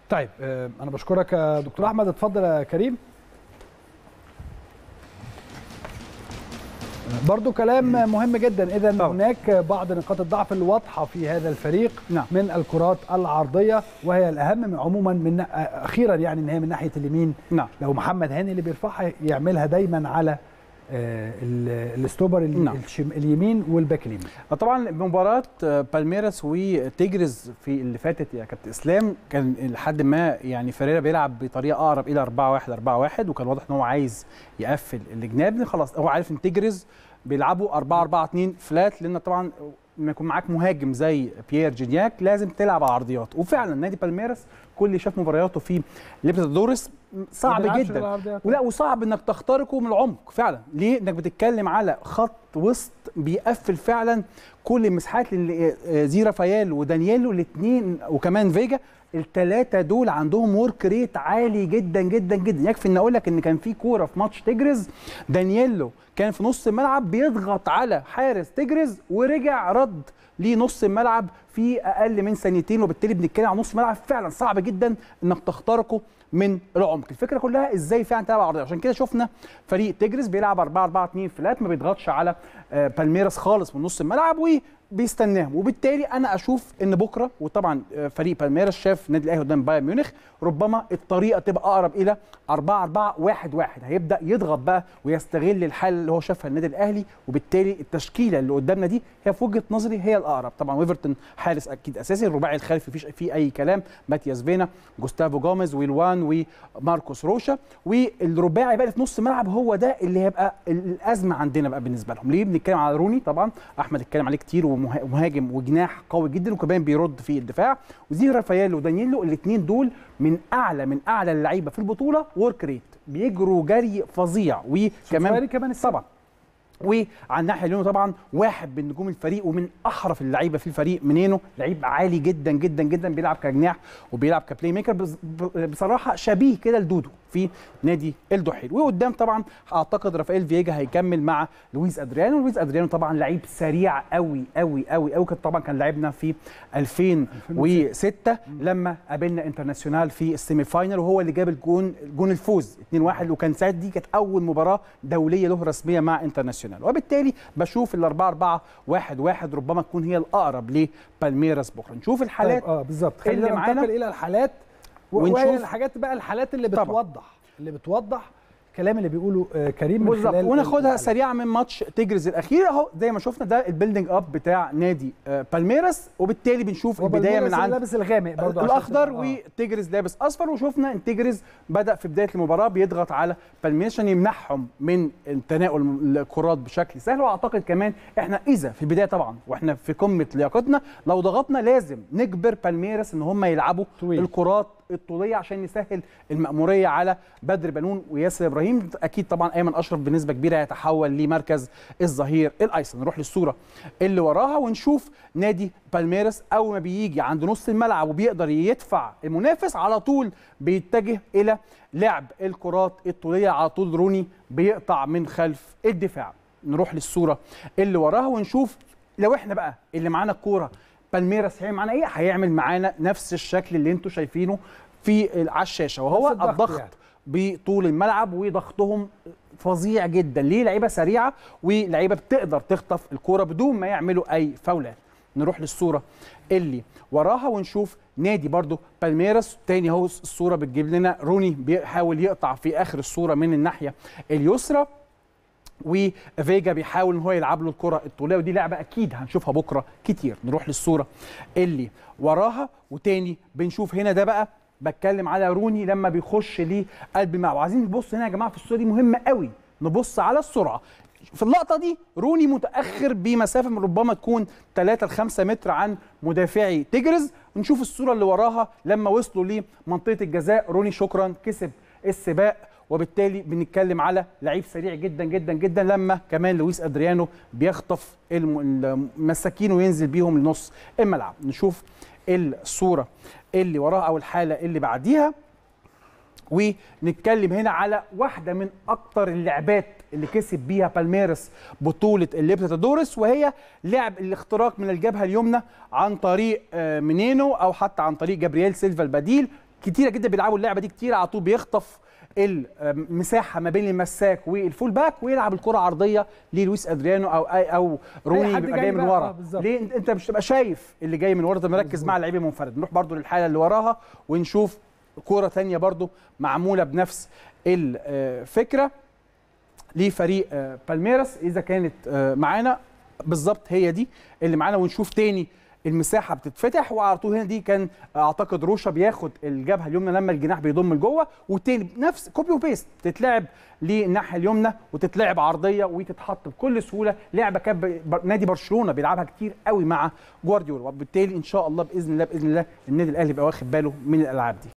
طيب آه، انا بشكرك يا دكتور احمد اتفضل يا كريم برضو كلام مهم جدا اذا طبعا. هناك بعض نقاط الضعف الواضحه في هذا الفريق نعم. من الكرات العرضيه وهي الاهم من عموما من اخيرا يعني ان هي من ناحيه اليمين نعم لو محمد هاني اللي بيرفعها يعملها دايما على آه، ال- الاستوبر ال- نعم. الشم- اليمين والباك اليمين طبعا مباراة بالميراس وتيجرز في اللي فاتت يا كابتن اسلام كان لحد ما يعني فيريرا بيلعب بطريقه اقرب الى 4 1 4 1 وكان واضح ان هو عايز يقفل الجناب خلاص هو عارف ان تيجرز بيلعبوا 4 4 2 فلات لان طبعا لما يكون معاك مهاجم زي بيير جينياك لازم تلعب على عرضيات وفعلا نادي بالميراس كل اللي شاف مبارياته في ليبرتادوريس صعب ما بيلعبش جدا بالعرضيات. ولا وصعب انك تخترقه من العمق فعلا ليه انك بتتكلم على خط وسط بيقفل فعلا كل المساحات اللي آه، زي رافائيل ودانييلو الاثنين وكمان فيجا الثلاثه دول عندهم ورك ريت عالي جدا جدا جدا يكفي ان اقول لك ان كان في كوره في ماتش تجرز دانييلو كان في نص الملعب بيضغط على حارس تجرز ورجع رد لنص الملعب في اقل من ثانيتين وبالتالي بنتكلم عن نص ملعب فعلا صعب جدا انك تخترقه من العمق الفكره كلها ازاي فعلا تلعب عرضيه عشان كده شفنا فريق تجرس بيلعب 4 4 2 فلات ما بيضغطش على آه، بالميراس خالص من نص الملعب وبيستناهم وبالتالي انا اشوف ان بكره وطبعا آه، فريق بالميراس شاف النادي الاهلي قدام بايرن ميونخ ربما الطريقه تبقى اقرب الى 4 4 1 1 هيبدا يضغط بقى ويستغل الحاله اللي هو شافها النادي الاهلي وبالتالي التشكيله اللي قدامنا دي هي في وجهه نظري هي الاقرب طبعا ويفرتون حارس اكيد اساسي الرباعي الخلفي مفيش فيه اي كلام ماتياس فينا جوستافو جوميز ويلوان وماركوس روشا والرباعي بقى اللي في نص الملعب هو ده اللي هيبقى الازمه عندنا بقى بالنسبه لهم ليه بنتكلم على روني طبعا احمد اتكلم عليه كتير ومه- ومهاجم وجناح قوي جدا وكمان بيرد في الدفاع وزي رافائيل ودانييلو الاثنين دول من اعلى من اعلى اللعيبه في البطوله ورك ريت بيجروا جري فظيع وكمان سوفاري كمان السبعة. طبعا وعلى الناحيه اليمين طبعا واحد من نجوم الفريق ومن احرف اللعيبه في الفريق منينو لعيب عالي جدا جدا جدا بيلعب كجناح وبيلعب كبلاي ميكر بص- ب- بصراحه شبيه كده لدودو في نادي الدحيل وقدام طبعا اعتقد رافائيل فييجا هيكمل مع لويس ادريانو لويس ادريانو طبعا لعيب سريع قوي قوي قوي قوي كان طبعا كان لعبنا في 2006 لما قابلنا انترناسيونال في السيمي فاينل وهو اللي جاب الجون جون الفوز 2-1 وكان ساعت دي كانت اول مباراه دوليه له رسميه مع انترناسيونال وبالتالي بشوف ال 4 4 1 1 ربما تكون هي الاقرب لبالميراس بكره نشوف الحالات طيب اه بالظبط اللي خلينا معانا. ننتقل الى الحالات و- ونشوف- وهي الحاجات بقى الحالات اللي طبعا. بتوضح اللي بتوضح الكلام اللي بيقوله آه، كريم من بالظبط خلال وناخدها الحالات. سريعا من ماتش تيجرز الاخير اهو زي ما شفنا ده البيلدينج اب بتاع نادي آه، بالميراس وبالتالي بنشوف هو البدايه بالميراس من اللي عند لابس الغامق برضه عشان الاخضر تبقى- آه. وتيجرز لابس اصفر وشفنا ان تيجرز بدا في بدايه المباراه بيضغط على بالميراس عشان يمنعهم من تناول الكرات بشكل سهل واعتقد كمان احنا اذا في البدايه طبعا واحنا في قمه لياقتنا لو ضغطنا لازم نجبر بالميراس ان هم يلعبوا طويل. الكرات الطوليه عشان نسهل المأموريه على بدر بنون وياسر ابراهيم اكيد طبعا ايمن اشرف بنسبه كبيره هيتحول لمركز الظهير الايسر نروح للصوره اللي وراها ونشوف نادي بالميراس اول ما بيجي عند نص الملعب وبيقدر يدفع المنافس على طول بيتجه الى لعب الكرات الطوليه على طول روني بيقطع من خلف الدفاع نروح للصوره اللي وراها ونشوف لو احنا بقى اللي معانا الكوره بالميراس هيعمل معانا ايه هيعمل معانا نفس الشكل اللي انتم شايفينه في على الشاشه وهو نفس الضغط الضغط يعني. بطول الملعب وضغطهم فظيع جدا ليه لعيبه سريعه ولعيبه بتقدر تخطف الكوره بدون ما يعملوا اي فاولات نروح للصوره اللي وراها ونشوف نادي برضو بالميراس تاني اهو الصوره بتجيب لنا روني بيحاول يقطع في اخر الصوره من الناحيه اليسرى وفيجا بيحاول ان هو يلعب له الكره الطوليه ودي لعبه اكيد هنشوفها بكره كتير نروح للصوره اللي وراها وتاني بنشوف هنا ده بقى بتكلم على روني لما بيخش لقلب الملعب وعايزين نبص هنا يا جماعه في الصوره دي مهمه قوي نبص على السرعه في اللقطه دي روني متاخر بمسافه من ربما تكون 3 ل 5 متر عن مدافعي تجرز نشوف الصوره اللي وراها لما وصلوا لمنطقه الجزاء روني شكرا كسب السباق وبالتالي بنتكلم على لعيب سريع جدا جدا جدا لما كمان لويس ادريانو بيخطف الم- المساكين وينزل بيهم لنص الملعب نشوف الصوره اللي وراها او الحاله اللي بعديها ونتكلم هنا على واحده من اكتر اللعبات اللي كسب بيها بالميرس بطوله الليبرتادورس وهي لعب الاختراق من الجبهه اليمنى عن طريق آه، منينو او حتى عن طريق جابرييل سيلفا البديل كتيره جدا بيلعبوا اللعبه دي كتير على طول بيخطف المساحه ما بين المساك والفول باك ويلعب الكره عرضيه للويس ادريانو او أي او روني حد بيبقى جاي جاي من بقى، آه، ورا بالظبط. ليه انت- انت مش تبقى شايف اللي جاي من ورا ده مركز مع اللعيب المنفرد نروح برضو للحاله اللي وراها ونشوف كوره تانية برضو معموله بنفس الفكره لفريق آه، بالميراس اذا كانت آه، معانا بالظبط هي دي اللي معانا ونشوف تاني المساحه بتتفتح وعلى طول هنا دي كان اعتقد روشا بياخد الجبهه اليمنى لما الجناح بيضم لجوه والتاني نفس كوبي وبيست تتلعب للناحيه اليمنى وتتلعب عرضيه وتتحط بكل سهوله لعبه كان ب- نادي برشلونه بيلعبها كتير قوي مع جوارديولا وبالتالي ان شاء الله باذن الله باذن الله النادي الاهلي يبقى واخد باله من الالعاب دي